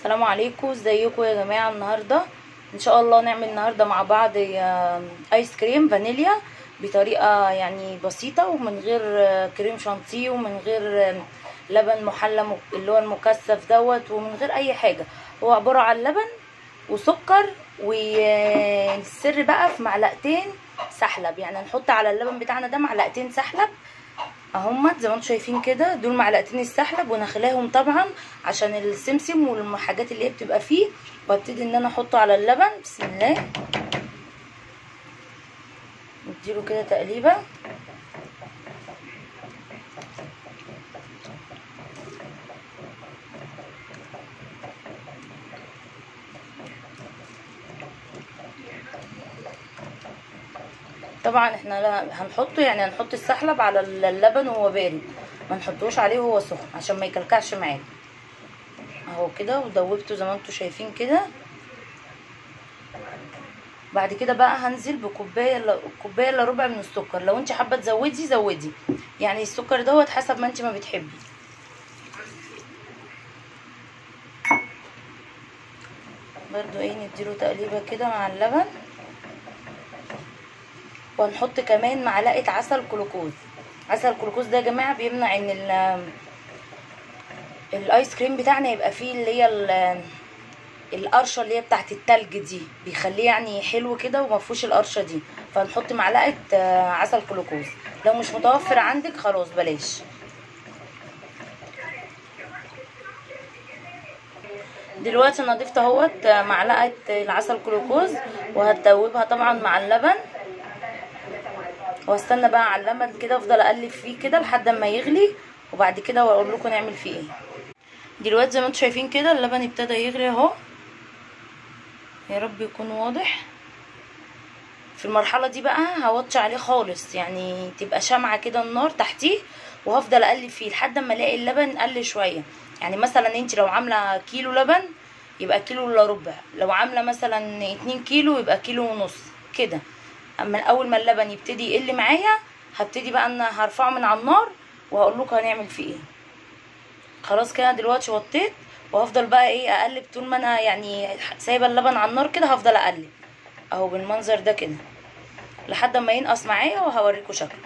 السلام عليكم ازيكم يا جماعه النهارده ان شاء الله نعمل النهارده مع بعض آه، ايس كريم فانيليا بطريقه يعني بسيطه ومن غير آه، كريم شانتيه ومن غير آه، لبن محلى مك- اللي هو المكثف دوت ومن غير اي حاجه هو عباره عن لبن وسكر والسر بقى في معلقتين سحلب يعني نحط على اللبن بتاعنا ده معلقتين سحلب اهمت زي ما انتم شايفين كده دول معلقتين السحلب ونخلاهم طبعا عشان السمسم والحاجات اللي هي بتبقى فيه وابتدي ان انا احطه على اللبن بسم الله نديله كده تقليبه طبعا احنا لا- هنحطه يعني هنحط السحلب على اللبن وهو بارد ما نحطوش عليه وهو سخن عشان ما يكلكعش معاك اهو كده ودوبته زي ما انتم شايفين كده بعد كده بقى هنزل بكوبايه الا كوبايه الا ربع من السكر لو انت حابه تزودي زودي يعني السكر دوت حسب ما انت ما بتحبي برضو ايه نديله تقليبه كده مع اللبن وهنحط كمان معلقه عسل جلوكوز عسل الجلوكوز ده يا جماعه بيمنع ان ال الايس كريم بتاعنا يبقى فيه اللي هي ال- القرشه اللي هي بتاعت التلج دي بيخليه يعني حلو كده وما فيهوش القرشه دي فهنحط معلقه آه، عسل جلوكوز لو مش متوفر عندك خلاص بلاش دلوقتي انا ضفت اهوت آه، معلقه العسل جلوكوز وهتدوبها طبعا مع اللبن واستنى بقى على اللبن كده افضل اقلب فيه كده لحد ما يغلي وبعد كده واقول لكم نعمل فيه ايه دلوقتي زي ما انتم شايفين كده اللبن ابتدى يغلي اهو يا رب يكون واضح في المرحله دي بقى هوطي عليه خالص يعني تبقى شمعه كده النار تحتيه وهفضل اقلب فيه لحد ما الاقي اللبن قل شويه يعني مثلا انت لو عامله كيلو لبن يبقى كيلو الا ربع لو عامله مثلا اتنين كيلو يبقى كيلو ونص كده اما اول ما اللبن يبتدي يقل معايا هبتدي بقى ان هرفعه من على النار وهقول لكم هنعمل فيه ايه خلاص كده دلوقتي وطيت وهفضل بقى ايه اقلب طول ما انا يعني سايبه اللبن على النار كده هفضل اقلب اهو بالمنظر ده كده لحد ما ينقص معايا وهوريكم شكله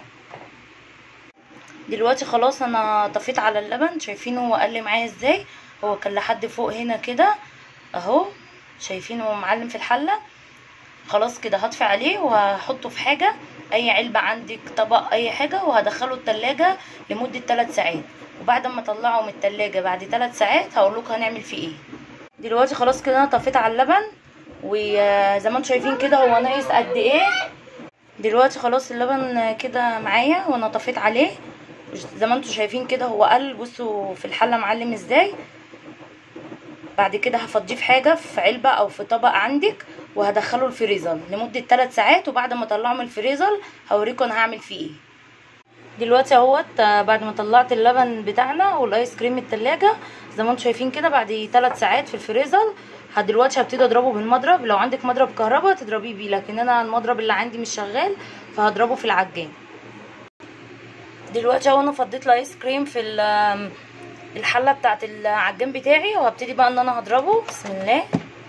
دلوقتي خلاص انا طفيت على اللبن شايفين هو قل معايا ازاي هو كان لحد فوق هنا كده اهو شايفين هو معلم في الحله خلاص كده هطفي عليه وهحطه في حاجه اي علبه عندك طبق اي حاجه وهدخله التلاجة لمده 3 ساعات وبعد ما اطلعه من التلاجة بعد 3 ساعات هقول لكم هنعمل فيه ايه دلوقتي خلاص كده انا طفيت على اللبن وزي ما انتم شايفين كده هو ناقص قد ايه دلوقتي خلاص اللبن كده معايا وانا طفيت عليه زي ما انتم شايفين كده هو قل بصوا في الحله معلم ازاي بعد كده هفضيه في حاجه في علبه او في طبق عندك وهدخله الفريزر لمده 3 ساعات وبعد ما اطلعه من الفريزر هوريكم انا هعمل فيه ايه دلوقتي اهوت آه، بعد ما طلعت اللبن بتاعنا والايس كريم من التلاجة زي ما انتم شايفين كده بعد 3 ساعات في الفريزر ه- دلوقتي هبتدي اضربه بالمضرب لو عندك مضرب كهرباء تضربيه بيه لكن انا المضرب اللي عندي مش شغال فهضربه في العجان دلوقتي اهو انا فضيت الايس كريم في ال- الحله بتاعت العجان بتاعي وهبتدي بقى ان انا هضربه بسم الله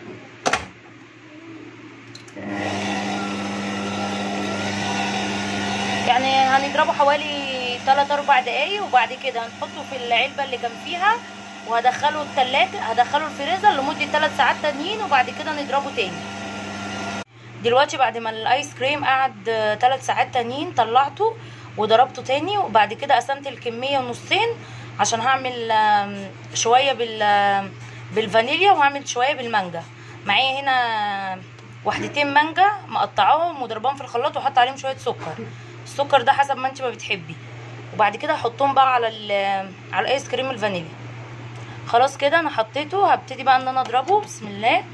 يعني هنضربه حوالي 3 4 دقايق وبعد كده هنحطه في العلبه اللي كان فيها وهدخله التلاجة هدخله الفريزر لمده 3 ساعات تانيين وبعد كده نضربه تاني دلوقتي بعد ما الايس كريم قعد 3 ساعات تانيين طلعته وضربته تاني وبعد كده قسمت الكميه نصين عشان هعمل آم، شويه بال آم، بالفانيليا وهعمل شويه بالمانجا معايا هنا وحدتين مانجا مقطعاهم وضربهم في الخلاط وحط عليهم شويه سكر السكر ده حسب ما انت ما بتحبي وبعد كده هحطهم بقى على ال- على الايس كريم الفانيليا خلاص كده انا حطيته هبتدي بقى ان انا اضربه بسم الله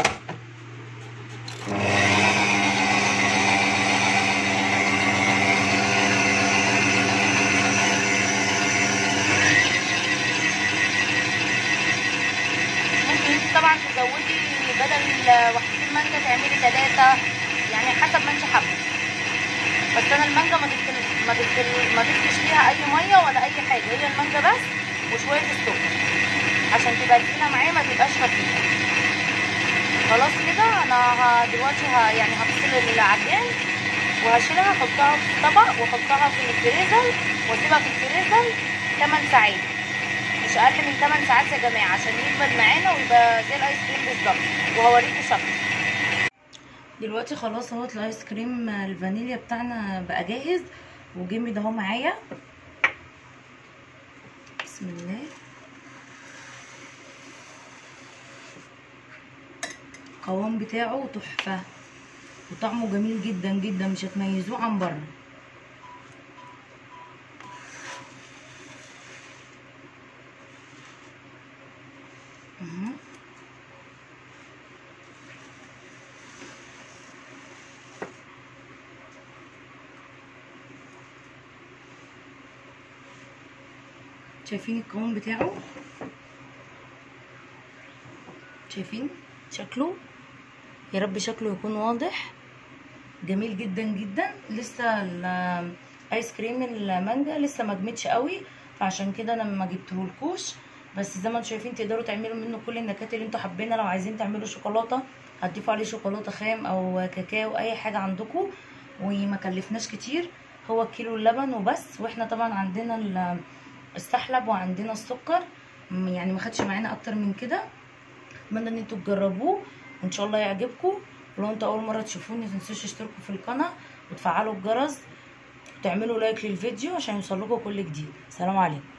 ممكن انت طبعا تزودي بدل وحدتين مانجا تعملي ثلاثة يعني حسب ما انت حابة بس انا المانجا ما ضفتش ما ضفتش ما ضفتش فيها اي ميه ولا اي حاجه هي المانجا بس وشويه السكر عشان تبقى تقيله معايا ما تبقاش خفيفه خلاص كده انا ه- دلوقتي ه... يعني هفصل العجان وهشيلها احطها في طبق واحطها في الفريزر واسيبها في الفريزر 8 ساعات مش اقل من 8 ساعات يا جماعه عشان يجمد معانا ويبقى زي الايس كريم بالظبط وهوريكم شكله دلوقتي خلاص اهوت الايس كريم الفانيليا بتاعنا بقى جاهز وجمد اهو معايا بسم الله القوام بتاعه تحفه وطعمه جميل جدا جدا مش هتميزوه عن بره اهو. شايفين القوام بتاعه شايفين شكله يا رب شكله يكون واضح جميل جدا جدا لسه الايس كريم المانجا لسه ما جمدش قوي فعشان كده انا ما جبتهولكوش بس زي ما انتم شايفين تقدروا تعملوا منه كل النكهات اللي انتوا حابينها لو عايزين تعملوا شوكولاته هتضيفوا عليه شوكولاته خام او كاكاو اي حاجه عندكم وما كلفناش كتير هو كيلو اللبن وبس واحنا طبعا عندنا ال- السحلب وعندنا السكر م- يعني ما خدش معانا اكتر من كده اتمنى ان انتوا تجربوه وان شاء الله يعجبكم ولو انتوا اول مره تشوفوني متنسوش تشتركوا في القناه وتفعلوا الجرس وتعملوا لايك للفيديو عشان يوصلكوا كل جديد سلام عليكم